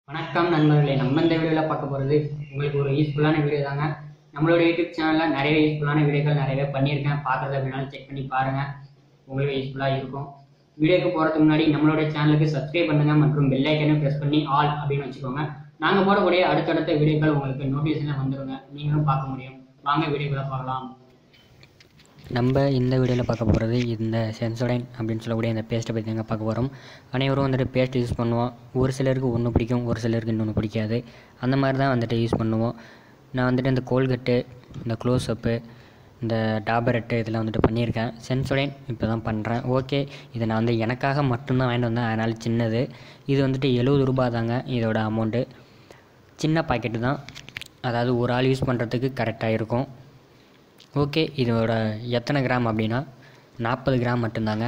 வணக்கம் நண்பர்களே நம்ம இந்த வீடியோவில் பார்க்க போகிறது உங்களுக்கு ஒரு யூஸ்ஃபுல்லான வீடியோ தாங்க நம்மளோட யூடியூப் சேனலில் நிறைய யூஸ்ஃபுல்லான வீடியோக்கள் நிறையவே பண்ணியிருக்கேன் பார்க்குறது அப்படின்னாலும் செக் பண்ணி பாருங்கள் உங்களுக்கு யூஸ்ஃபுல்லாக இருக்கும் வீடியோக்கு போகிறதுக்கு முன்னாடி நம்மளோட சேனலுக்கு சப்ஸ்கிரைப் பண்ணுங்கள் மற்றும் பெல் ஐக்கனை ப்ரெஸ் பண்ணி ஆல் அப்படின்னு வச்சுக்கோங்க நாங்கள் போடக்கூடிய அடுத்தடுத்த வீடியோக்கள் உங்களுக்கு நோட்டிஃபிகேஷனில் வந்துருங்க நீங்களும் பார்க்க முடியும் வாங்க வீடியோக்களை பார்க்கலாம் நம்ம இந்த வீடியோவில் பார்க்க போகிறது இந்த சென்சோடைன் அப்படின்னு சொல்லக்கூடிய இந்த பேஸ்ட்டை பற்றி தாங்க பார்க்க போகிறோம் அனைவரும் வந்துட்டு பேஸ்ட் யூஸ் பண்ணுவோம் ஒரு சிலருக்கு ஒன்று பிடிக்கும் ஒரு சிலருக்கு இன்னொன்று பிடிக்காது அந்த மாதிரி தான் வந்துட்டு யூஸ் பண்ணுவோம் நான் வந்துட்டு இந்த கோல்கட்டு இந்த க்ளோஸ்அப்பு இந்த டாபரெட்டு இதெல்லாம் வந்துட்டு பண்ணியிருக்கேன் சென்சோடைன் இப்போ தான் பண்ணுறேன் ஓகே இதை நான் வந்து எனக்காக மட்டும்தான் வாங்கிட்டு வந்தேன் அதனால் சின்னது இது வந்துட்டு எழுபது ரூபா தாங்க இதோட அமௌண்ட்டு சின்ன பாக்கெட்டு தான் அதாவது ஒரு ஆள் யூஸ் பண்ணுறதுக்கு கரெக்டாக இருக்கும் ஓகே இதோட எத்தனை கிராம் அப்படின்னா நாற்பது கிராம் மட்டும்தாங்க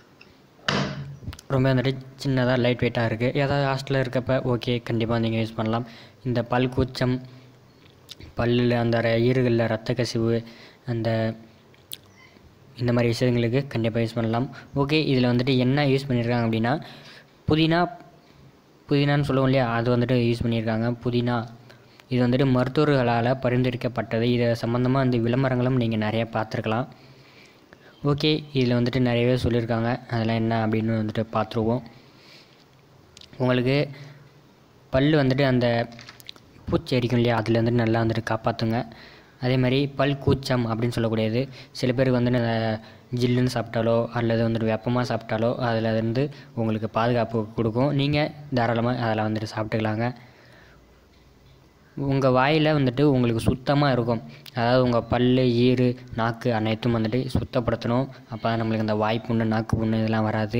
ரொம்ப வந்துட்டு சின்னதாக லைட் வெயிட்டாக இருக்குது ஏதாவது ஹாஸ்டலில் இருக்கப்ப ஓகே கண்டிப்பாக நீங்கள் யூஸ் பண்ணலாம் இந்த பல் கூச்சம் பல்லில் அந்த ர- ஈறுகளில் ரத்த கசிவு அந்த இந்த மாதிரி விஷயங்களுக்கு கண்டிப்பாக யூஸ் பண்ணலாம் ஓகே இதில் வந்துட்டு என்ன யூஸ் பண்ணியிருக்காங்க அப்படின்னா புதினா புதினான்னு சொல்லுவோம் இல்லையா அது வந்துட்டு யூஸ் பண்ணியிருக்காங்க புதினா இது வந்துட்டு மருத்துவர்களால் பரிந்துரைக்கப்பட்டது இது சம்மந்தமாக அந்த விளம்பரங்களும் நீங்கள் நிறைய பார்த்துருக்கலாம் ஓகே இதில் வந்துட்டு நிறையவே சொல்லியிருக்காங்க அதெல்லாம் என்ன அப்படின்னு வந்துட்டு பார்த்துருவோம் உங்களுக்கு பல் வந்துட்டு அந்த பூச்சி அரிக்கும் இல்லையா அதில் வந்துட்டு நல்லா வந்துட்டு காப்பாற்றுங்க அதே மாதிரி பல் கூச்சம் அப்படின்னு சொல்லக்கூடியது சில பேருக்கு வந்து இந்த ஜில்லுன்னு சாப்பிட்டாலோ அல்லது வந்துட்டு வெப்பமாக சாப்பிட்டாலோ அதில் இருந்து உங்களுக்கு பாதுகாப்பு கொடுக்கும் நீங்கள் தாராளமாக அதில் வந்துட்டு சாப்பிட்டுக்கலாங்க உங்கள் வாயில் வந்துட்டு உங்களுக்கு சுத்தமாக இருக்கும் அதாவது உங்கள் பல் ஈறு நாக்கு அனைத்தும் வந்துட்டு சுத்தப்படுத்தணும் அப்போ தான் நம்மளுக்கு அந்த வாய் புண்ணு நாக்கு புண்ணு இதெல்லாம் வராது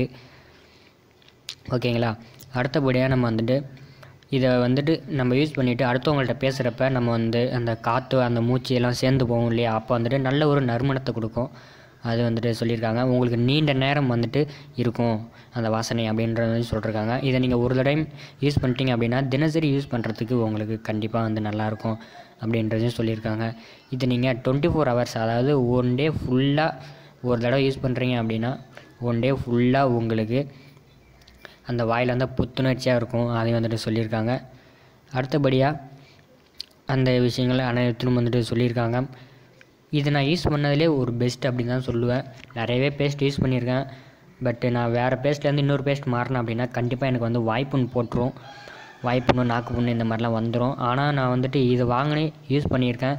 ஓகேங்களா அடுத்தபடியாக நம்ம வந்துட்டு இதை வந்துட்டு நம்ம யூஸ் பண்ணிவிட்டு அடுத்தவங்கள்ட்ட பேசுகிறப்ப நம்ம வந்து அந்த காற்று அந்த மூச்சு எல்லாம் சேர்ந்து போகும் இல்லையா அப்போ வந்துட்டு நல்ல ஒரு நறுமணத்தை கொடுக்கும் அது வந்துட்டு சொல்லியிருக்காங்க உங்களுக்கு நீண்ட நேரம் வந்துட்டு இருக்கும் அந்த வாசனை அப்படின்றது வந்து சொல்லியிருக்காங்க இதை நீங்கள் ஒரு தடவை யூஸ் பண்ணிட்டீங்க அப்படின்னா தினசரி யூஸ் பண்ணுறதுக்கு உங்களுக்கு கண்டிப்பாக வந்து நல்லாயிருக்கும் அப்படின்றதையும் சொல்லியிருக்காங்க இது நீங்கள் டுவெண்ட்டி ஃபோர் ஹவர்ஸ் அதாவது ஒன் டே ஃபுல்லாக ஒரு தடவை யூஸ் பண்ணுறீங்க அப்படின்னா ஒன் டே ஃபுல்லாக உங்களுக்கு அந்த வாயில் வந்து புத்துணர்ச்சியாக இருக்கும் அதையும் வந்துட்டு சொல்லியிருக்காங்க அடுத்தபடியாக அந்த விஷயங்கள் அனைத்திலும் வந்துட்டு சொல்லியிருக்காங்க இது நான் யூஸ் பண்ணதுலே ஒரு பெஸ்ட் அப்படின்னு தான் சொல்லுவேன் நிறையவே பேஸ்ட் யூஸ் பண்ணியிருக்கேன் பட் நான் வேறு பேஸ்ட்லேருந்து இன்னொரு பேஸ்ட் மாறினேன் அப்படின்னா கண்டிப்பாக எனக்கு வந்து வாய்ப்புண் போட்டுரும் வாய்ப்புண்ணு நாக்கு புண்ணு இந்த மாதிரிலாம் வந்துடும் ஆனால் நான் வந்துட்டு இதை வாங்கினே யூஸ் பண்ணியிருக்கேன்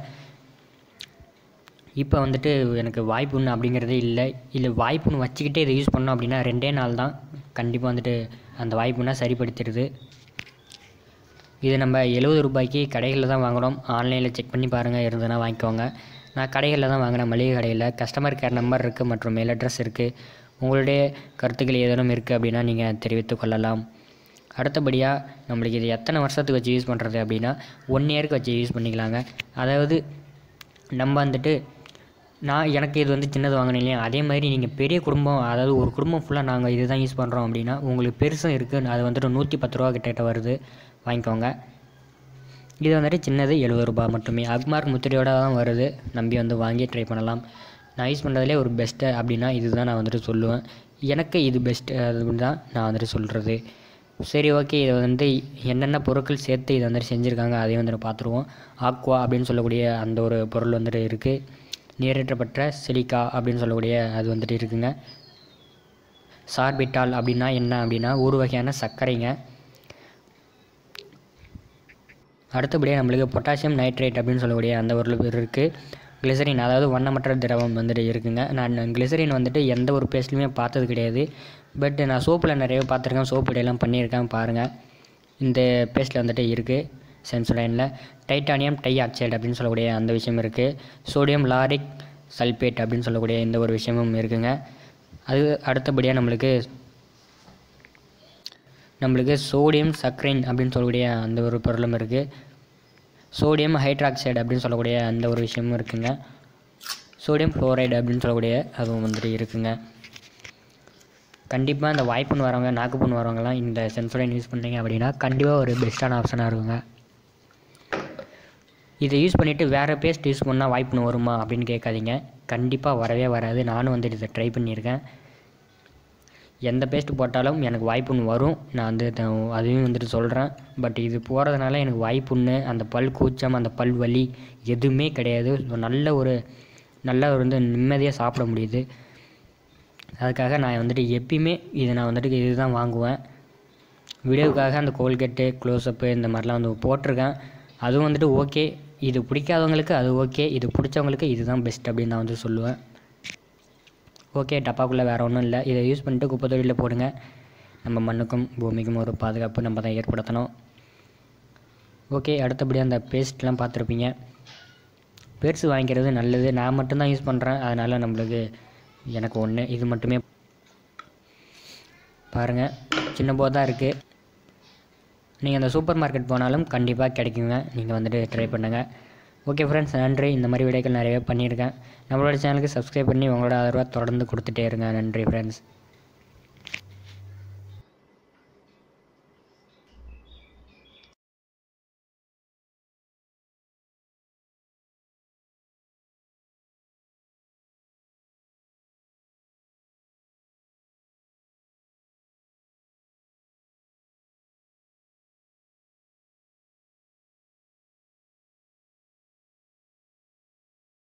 இப்போ வந்துட்டு எனக்கு வாய்ப்புண்ணு அப்படிங்கிறதே இல்லை இல்லை வாய்ப்புண்ணு வச்சுக்கிட்டே இதை யூஸ் பண்ணோம் அப்படின்னா ரெண்டே நாள் தான் கண்டிப்பாக வந்துட்டு அந்த வாய்ப்புண்ணா சரிப்படுத்திடுது இது நம்ம எழுபது ரூபாய்க்கு கடைகளில் தான் வாங்குகிறோம் ஆன்லைனில் செக் பண்ணி பாருங்கள் இருந்ததுன்னா வாங்கிக்கோங்க நான் கடைகளில் தான் வாங்கினேன் மளிகை கடையில் கஸ்டமர் கேர் நம்பர் இருக்குது மற்றும் மெயில் அட்ரஸ் இருக்குது உங்களுடைய கருத்துக்கள் ஏதேனும் இருக்குது அப்படின்னா நீங்கள் தெரிவித்துக் கொள்ளலாம் அடுத்தபடியாக நம்மளுக்கு இது எத்தனை வருஷத்துக்கு வச்சு யூஸ் பண்ணுறது அப்படின்னா ஒன் இயருக்கு வச்சு யூஸ் பண்ணிக்கலாங்க அதாவது நம்ம வந்துட்டு நான் எனக்கு இது வந்து சின்னது வாங்கினேன் இல்லையா அதே மாதிரி நீங்கள் பெரிய குடும்பம் அதாவது ஒரு குடும்பம் ஃபுல்லாக நாங்கள் இது தான் யூஸ் பண்ணுறோம் அப்படின்னா உங்களுக்கு பெருசும் இருக்குது அது வந்துட்டு நூற்றி பத்து ரூபா கிட்ட வருது வாங்கிக்கோங்க இது வந்துட்டு சின்னது எழுபது ரூபாய் மட்டுமே அக்மார்க் முத்திரையோட தான் வருது நம்பி வந்து வாங்கி ட்ரை பண்ணலாம் நான் யூஸ் பண்ணுறதுலே ஒரு பெஸ்ட்டு அப்படின்னா இதுதான் நான் வந்துட்டு சொல்லுவேன் எனக்கு இது பெஸ்ட்டு அப்படின்னு தான் நான் வந்துட்டு சொல்கிறது சரி ஓகே இதை வந்து என்னென்ன பொருட்கள் சேர்த்து இதை வந்துட்டு செஞ்சுருக்காங்க அதையும் வந்துட்டு பார்த்துருவோம் ஆக்வா அப்படின்னு சொல்லக்கூடிய அந்த ஒரு பொருள் வந்துட்டு இருக்குது நீரேற்றப்பட்ட சிலிக்கா அப்படின்னு சொல்லக்கூடிய அது வந்துட்டு இருக்குங்க சார்பிட்டால் அப்படின்னா என்ன அப்படின்னா ஒரு வகையான சர்க்கரைங்க அடுத்தபடியாக நம்மளுக்கு பொட்டாசியம் நைட்ரேட் அப்படின்னு சொல்லக்கூடிய அந்த ஒரு இருக்குது கிளிசரின் அதாவது வண்ணமற்ற திரவம் வந்துட்டு இருக்குங்க நான் கிளிசரின் வந்துட்டு எந்த ஒரு பேஸ்ட்லையுமே பார்த்தது கிடையாது பட் நான் சோப்பில் நிறைய பார்த்துருக்கேன் சோப்பு எல்லாம் பண்ணியிருக்கேன் பாருங்கள் இந்த பேஸ்ட்டில் வந்துட்டு இருக்குது சென்சோடைனில் டைட்டானியம் டை ஆக்சைடு அப்படின்னு சொல்லக்கூடிய அந்த விஷயம் இருக்குது சோடியம் லாரிக் சல்பேட் அப்படின்னு சொல்லக்கூடிய இந்த ஒரு விஷயமும் இருக்குங்க அது அடுத்தபடியாக நம்மளுக்கு நம்மளுக்கு சோடியம் சக்ரைன் அப்படின்னு சொல்லக்கூடிய அந்த ஒரு பொருளும் இருக்குது சோடியம் ஹைட்ராக்சைடு அப்படின்னு சொல்லக்கூடிய அந்த ஒரு விஷயமும் இருக்குங்க சோடியம் ஃப்ளோரைடு அப்படின்னு சொல்லக்கூடிய அதுவும் வந்துட்டு இருக்குங்க கண்டிப்பாக இந்த வாய்ப்புன்னு வரவங்க நாக்கு புண்ணு வரவங்கலாம் இந்த சென்சோடைன் யூஸ் பண்ணுறீங்க அப்படின்னா கண்டிப்பாக ஒரு பெஸ்ட்டான ஆப்ஷனாக இருக்குங்க இதை யூஸ் பண்ணிவிட்டு வேறு பேஸ்ட் யூஸ் பண்ணால் வாய்ப்புன்னு வருமா அப்படின்னு கேட்காதீங்க கண்டிப்பாக வரவே வராது நானும் வந்துட்டு இதை ட்ரை பண்ணியிருக்கேன் எந்த பேஸ்ட் போட்டாலும் எனக்கு வாய்ப்புண்ணு வரும் நான் வந்து த- அதையும் வந்துட்டு சொல்கிறேன் பட் இது போகிறதுனால எனக்கு வாய்ப்புண்ணு அந்த பல் கூச்சம் அந்த பல் வலி எதுவுமே கிடையாது So, நல்ல ஒரு நல்லா வந்து நிம்மதியாக சாப்பிட முடியுது அதுக்காக நான் வந்துட்டு எப்பயுமே இது நான் வந்துட்டு இதுதான் வாங்குவேன் வீடியோவுக்காக அந்த கோல்கெட்டு க்ளோஸ்அப்பு இந்த மாதிரிலாம் வந்து போட்டிருக்கேன் அதுவும் வந்துட்டு ஓகே இது பிடிக்காதவங்களுக்கு அது ஓகே இது பிடிச்சவங்களுக்கு இதுதான் பெஸ்ட் அப்படின்னு நான் வந்து சொல்லுவேன் ஓகே டப்பாக்குள்ளே வேறு ஒன்றும் இல்லை இதை யூஸ் பண்ணிட்டு குப்பை தொழிலில் போடுங்க நம்ம மண்ணுக்கும் பூமிக்கும் ஒரு பாதுகாப்பு நம்ம தான் ஏற்படுத்தணும் ஓகே அடுத்தபடி அந்த பேஸ்ட்லாம் பார்த்துருப்பீங்க பேர்ட்ஸ் வாங்கிக்கிறது நல்லது நான் மட்டும்தான் யூஸ் பண்ணுறேன் அதனால் நம்மளுக்கு எனக்கு ஒன்று இது மட்டுமே பாருங்கள் சின்ன போது தான் இருக்குது நீங்கள் அந்த சூப்பர் மார்க்கெட் போனாலும் கண்டிப்பாக கிடைக்குங்க நீங்கள் வந்துட்டு ட்ரை பண்ணுங்கள் ஓகே ஃப்ரெண்ட்ஸ் நன்றி இந்த மாதிரி வீடியோக்கள் நிறையவே பண்ணியிருக்கேன் நம்மளோட சேனலுக்கு சப்ஸ்கிரைப் பண்ணி உங்களோட ஆதரவை தொடர்ந்து கொடுத்துட்டே இருங்க நன்றி ஃப்ரெண்ட்ஸ்